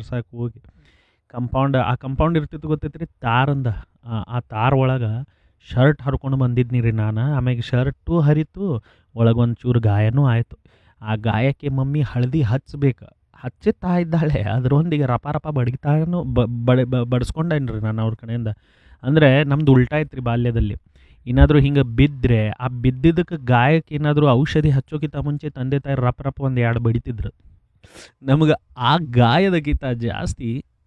ಹಾರ್ಸಕ್ಕೆ ಹೋಗಿ ಕಂಪೌಂಡ್ ಆ ಕಂಪೌಂಡ್ ಇರ್ತಿತ್ತು ಗೊತ್ತೈತೆ ರೀ ತಾರಂದ ಆ- ಆ ತಾರ್ ಒಳಗೆ ಶರ್ಟ್ ಹರ್ಕೊಂಡು ಬಂದಿದ್ನಿ ರೀ ನಾನು ಆಮ್ಯಾಗ ಶರ್ಟು ಹರಿತು ಒಳಗೊಂದು ಚೂರು ಗಾಯನೂ ಆಯಿತು ಆ ಗಾಯಕ್ಕೆ ಮಮ್ಮಿ ಹಳದಿ ಹಚ್ಬೇಕು ಹಚ್ಚುತ್ತಾ ಇದ್ದಾಳೆ ಅದರೊಂದಿಗೆ ರಪ ರಪ ಬಡಿತಾನು ಬಡ ಬಡಿಸ್ಕೊಂಡೇನಿ ರೀ ನಾನು ಅವ್ರ ಕಡೆಯಿಂದ ಅಂದರೆ ನಮ್ದು ಉಲ್ಟಾ ಐತ್ರಿ ರೀ ಬಾಲ್ಯದಲ್ಲಿ ಏನಾದರೂ ಹಿಂಗೆ ಬಿದ್ದರೆ ಆ ಬಿದ್ದಿದ್ದಕ್ಕೆ ಗಾಯಕ್ಕೆ ಏನಾದರೂ ಔಷಧಿ ಹಚ್ಚೋಕ್ಕಿಂತ ಮುಂಚೆ ತಂದೆ ತಾಯಿ ರಪ ರಪ ಒಂದು ಎರಡು ಬಡಿತಿದ್ರು ನಮಗೆ ಆ ಗಾಯದಕ್ಕಿಂತ ಜಾಸ್ತಿ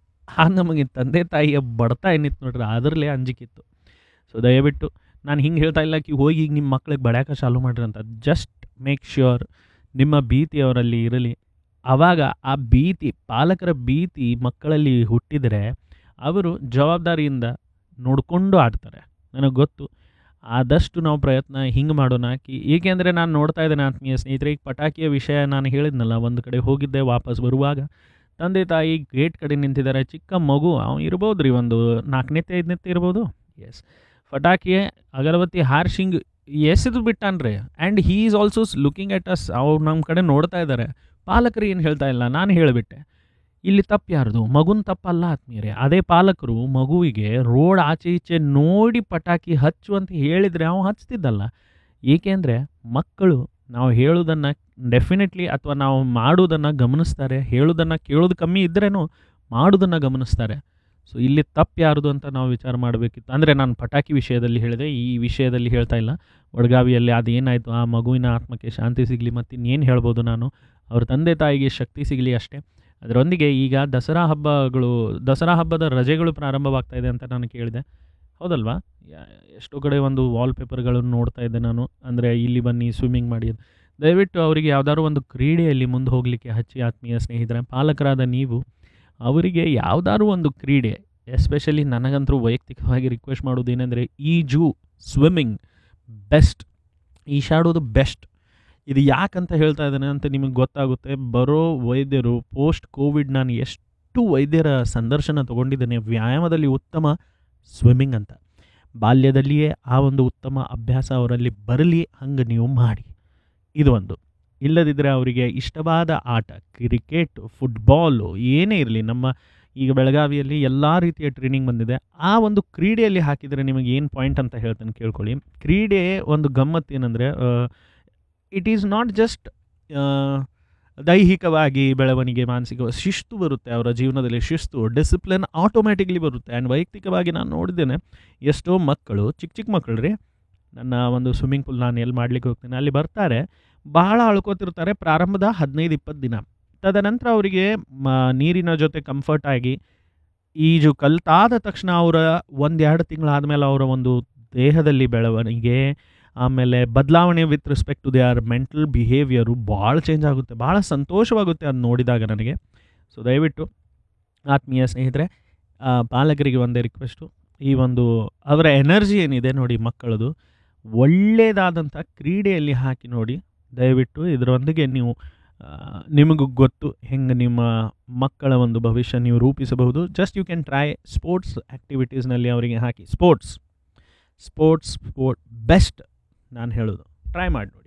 ಆ ನಮಗೆ ತಂದೆ ತಾಯಿಯ ಬಡ್ತಾ ಏನಿತ್ತು ನೋಡ್ರಿ ಅದರಲ್ಲೇ ಅಂಜಿಕಿತ್ತು ಸೊ ದಯವಿಟ್ಟು ನಾನು ಹಿಂಗೆ ಹೇಳ್ತಾ ಇಲ್ಲ ಕಿ ಹೋಗಿ ಈಗ ನಿಮ್ಮ ಮಕ್ಳಿಗೆ ಬಡ್ಯಾಕ ಚಾಲು ಮಾಡ್ರಿ ಅಂತ ಜಸ್ಟ್ ಮೇಕ್ ಶ್ಯೂರ್ ನಿಮ್ಮ ಭೀತಿ ಅವರಲ್ಲಿ ಇರಲಿ ಆವಾಗ ಆ ಭೀತಿ ಪಾಲಕರ ಭೀತಿ ಮಕ್ಕಳಲ್ಲಿ ಹುಟ್ಟಿದರೆ ಅವರು ಜವಾಬ್ದಾರಿಯಿಂದ ನೋಡಿಕೊಂಡು ಆಡ್ತಾರೆ ನನಗೆ ಗೊತ್ತು ಆದಷ್ಟು ನಾವು ಪ್ರಯತ್ನ ಹಿಂಗೆ ಮಾಡೋಣ ಕಿ ಏಕೆಂದರೆ ನಾನು ನೋಡ್ತಾ ಇದ್ದೇನೆ ಆತ್ಮೀಯ ಸ್ನೇಹಿತರೆ ಈಗ ಪಟಾಕಿಯ ವಿಷಯ ನಾನು ಹೇಳಿದ್ನಲ್ಲ ಒಂದು ಕಡೆ ಹೋಗಿದ್ದೆ ವಾಪಸ್ ಬರುವಾಗ ತಂದೆ ತಾಯಿ ಗೇಟ್ ಕಡೆ ನಿಂತಿದ್ದಾರೆ ಚಿಕ್ಕ ಮಗು ಅವ್ನು ಇರ್ಬೋದು ರೀ ಒಂದು ನಾಲ್ಕನೇತೆ ಐದನೇತೆ ಇರ್ಬೋದು ಎಸ್ ಪಟಾಕಿ ಅಗರಬತ್ತಿ ಹಾರ್ಶಿಂಗ್ ಎಸೆದು ಬಿಟ್ಟಾನ್ರಿ and he is also looking at us ಅವ್ರು ನಮ್ಮ ಕಡೆ ನೋಡ್ತಾ ಇದ್ದಾರೆ ಪಾಲಕರು ಏನು ಹೇಳ್ತಾ ಇಲ್ಲ ನಾನು ಹೇಳಿಬಿಟ್ಟೆ ಇಲ್ಲಿ ತಪ್ಪು ಯಾರ್ದು ಮಗುನ ತಪ್ಪಲ್ಲ ಆತ್ಮೀಯರೇ ಅದೇ ಪಾಲಕರು ಮಗುವಿಗೆ ರೋಡ್ ಆಚೆ ಈಚೆ ನೋಡಿ ಪಟಾಕಿ ಹಚ್ಚು ಅಂತ ಹೇಳಿದರೆ ಅವ ಹಚ್ತಿದ್ದಲ್ಲ ಏಕೆಂದರೆ ಮಕ್ಕಳು ನಾವು ಹೇಳೋದನ್ನು ಡೆಫಿನೆಟ್ಲಿ ಅಥವಾ ನಾವು ಮಾಡೋದನ್ನು ಗಮನಿಸ್ತಾರೆ ಹೇಳೋದನ್ನು ಕೇಳೋದು ಕಮ್ಮಿ ಇದ್ರೇನು ಮಾಡೋದನ್ನು ಗಮನಿಸ್ತಾರೆ ಸೊ ಇಲ್ಲಿ ತಪ್ಪು ಯಾರ್ದು ಅಂತ ನಾವು ವಿಚಾರ ಮಾಡಬೇಕಿತ್ತು ಅಂದರೆ ನಾನು ಪಟಾಕಿ ವಿಷಯದಲ್ಲಿ ಹೇಳಿದೆ ಈ ವಿಷಯದಲ್ಲಿ ಹೇಳ್ತಾ ಇಲ್ಲ ವಡ್ಗಾವಿಯಲ್ಲಿ ಅದೇನಾಯಿತು ಆ ಮಗುವಿನ ಆತ್ಮಕ್ಕೆ ಶಾಂತಿ ಸಿಗಲಿ ಮತ್ತು ಇನ್ನೇನು ಹೇಳ್ಬೋದು ನಾನು ಅವ್ರ ತಂದೆ ತಾಯಿಗೆ ಶಕ್ತಿ ಸಿಗಲಿ ಅಷ್ಟೇ ಅದರೊಂದಿಗೆ ಈಗ ದಸರಾ ಹಬ್ಬಗಳು ದಸರಾ ಹಬ್ಬದ ರಜೆಗಳು ಪ್ರಾರಂಭವಾಗ್ತಾ ಇದೆ ಅಂತ ನಾನು ಕೇಳಿದೆ ಹೌದಲ್ವಾ ಯಾ- ಎಷ್ಟೋ ಕಡೆ ಒಂದು ವಾಲ್ಪೇಪರ್ಗಳನ್ನು ನೋಡ್ತಾ ಇದ್ದೆ ನಾನು ಅಂದರೆ ಇಲ್ಲಿ ಬನ್ನಿ ಸ್ವಿಮ್ಮಿಂಗ್ ಮಾಡಿ ಅಂತ. ದಯವಿಟ್ಟು ಅವರಿಗೆ ಯಾವ್ದಾದ್ರು ಒಂದು ಕ್ರೀಡೆಯಲ್ಲಿ ಮುಂದೆ ಹೋಗಲಿಕ್ಕೆ ಹಚ್ಚಿ ಆತ್ಮೀಯ ಸ್ನೇಹಿತರೆ ಪಾಲಕರಾದ ನೀವು ಅವರಿಗೆ ಯಾವ್ದಾದ್ರು ಒಂದು ಕ್ರೀಡೆ ಎಸ್ಪೆಷಲಿ ನನಗಂತೂ ವೈಯಕ್ತಿಕವಾಗಿ ರಿಕ್ವೆಸ್ಟ್ ಮಾಡೋದೇನೆಂದರೆ ಈಜು ಸ್ವಿಮ್ಮಿಂಗ್ ಬೆಸ್ಟ್ ಈಶಾಡೋದು ಬೆಸ್ಟ್ ಇದು ಯಾಕಂತ ಹೇಳ್ತಾ ಇದ್ದೇನೆ ಅಂತ ನಿಮಗೆ ಗೊತ್ತಾಗುತ್ತೆ ಬರೋ ವೈದ್ಯರು ಪೋಸ್ಟ್ ಕೋವಿಡ್ ನಾನು ಎಷ್ಟು ವೈದ್ಯರ ಸಂದರ್ಶನ ತೊಗೊಂಡಿದ್ದೇನೆ ವ್ಯಾಯಾಮದಲ್ಲಿ ಉತ್ತಮ ಸ್ವಿಮ್ಮಿಂಗ್ ಅಂತ ಬಾಲ್ಯದಲ್ಲಿಯೇ ಆ ಒಂದು ಉತ್ತಮ ಅಭ್ಯಾಸ ಅವರಲ್ಲಿ ಬರಲಿ ಹಂಗೆ ನೀವು ಮಾಡಿ ಇದು ಒಂದು ಇಲ್ಲದಿದ್ದರೆ ಅವರಿಗೆ ಇಷ್ಟವಾದ ಆಟ ಕ್ರಿಕೆಟ್ ಫುಟ್ಬಾಲು ಏನೇ ಇರಲಿ ನಮ್ಮ ಈಗ ಬೆಳಗಾವಿಯಲ್ಲಿ ಎಲ್ಲ ರೀತಿಯ ಟ್ರೈನಿಂಗ್ ಬಂದಿದೆ ಆ ಒಂದು ಕ್ರೀಡೆಯಲ್ಲಿ ಹಾಕಿದರೆ ನಿಮಗೆ ಏನು ಪಾಯಿಂಟ್ ಅಂತ ಹೇಳ್ತೇನೆ ಕೇಳ್ಕೊಳ್ಳಿ ಕ್ರೀಡೆ ಒಂದು ಗಮ್ಮತ್ತು ಏನಂದರೆ ಇಟ್ ಈಸ್ ನಾಟ್ ಜಸ್ಟ್ ದೈಹಿಕವಾಗಿ ಬೆಳವಣಿಗೆ ಮಾನಸಿಕ ಶಿಸ್ತು ಬರುತ್ತೆ ಅವರ ಜೀವನದಲ್ಲಿ ಶಿಸ್ತು ಡಿಸಿಪ್ಲಿನ್ ಆಟೋಮ್ಯಾಟಿಕ್ಲಿ ಬರುತ್ತೆ ಆ್ಯಂಡ್ ವೈಯಕ್ತಿಕವಾಗಿ ನಾನು ನೋಡಿದ್ದೇನೆ ಎಷ್ಟೋ ಮಕ್ಕಳು ಚಿಕ್ಕ ಚಿಕ್ಕ ಮಕ್ಕಳು ರೀ ನನ್ನ ಒಂದು ಸ್ವಿಮ್ಮಿಂಗ್ ಪೂಲ್ ನಾನು ಎಲ್ಲಿ ಮಾಡ್ಲಿಕ್ಕೆ ಹೋಗ್ತೀನಿ ಅಲ್ಲಿ ಬರ್ತಾರೆ ಬಹಳ ಅಳ್ಕೋತಿರ್ತಾರೆ ಪ್ರಾರಂಭದ ಹದಿನೈದು ಇಪ್ಪತ್ತು ದಿನ ತದನಂತರ ಅವರಿಗೆ ಮ ನೀರಿನ ಜೊತೆ ಕಂಫರ್ಟ್ ಆಗಿ ಈಜು ಕಲ್ತಾದ ತಕ್ಷಣ ಅವರ ಒಂದೆರಡು ತಿಂಗಳಾದಮೇಲೆ ಅವರ ಒಂದು ದೇಹದಲ್ಲಿ ಬೆಳವಣಿಗೆ ಆಮೇಲೆ ಬದಲಾವಣೆ with respect to their mental behaviour ಭಾಳ ಚೇಂಜ್ ಆಗುತ್ತೆ ಭಾಳ ಸಂತೋಷವಾಗುತ್ತೆ ಅದು ನೋಡಿದಾಗ ನನಗೆ ಸೊ ದಯವಿಟ್ಟು ಆತ್ಮೀಯ ಸ್ನೇಹಿತರೆ ಆ, ಪಾಲಕರಿಗೆ ಒಂದೇ ರಿಕ್ವೆಸ್ಟು ಈ ಒಂದು ಅವರ ಎನರ್ಜಿ ಏನಿದೆ ನೋಡಿ ಮಕ್ಕಳದು ಒಳ್ಳೆಯದಾದಂಥ ಕ್ರೀಡೆಯಲ್ಲಿ ಹಾಕಿ ನೋಡಿ ದಯವಿಟ್ಟು ಇದರೊಂದಿಗೆ ನೀವು ಆ, ನಿಮಗೂ ಗೊತ್ತು ಹೆಂಗೆ ನಿಮ್ಮ ಮಕ್ಕಳ ಒಂದು ಭವಿಷ್ಯ ನೀವು ರೂಪಿಸಬಹುದು just you can try sports ಆ್ಯಕ್ಟಿವಿಟೀಸ್ನಲ್ಲಿ ಅವರಿಗೆ ಹಾಕಿ ಸ್ಪೋರ್ಟ್ಸ್ ಸ್ಪೋರ್ಟ್ಸ್ ಸ್ಪೋರ್ಟ್ ಬೆಸ್ಟ್ ನಾನು ಹೇಳೋದು ಟ್ರೈ ಮಾಡಿ ನೋಡಿ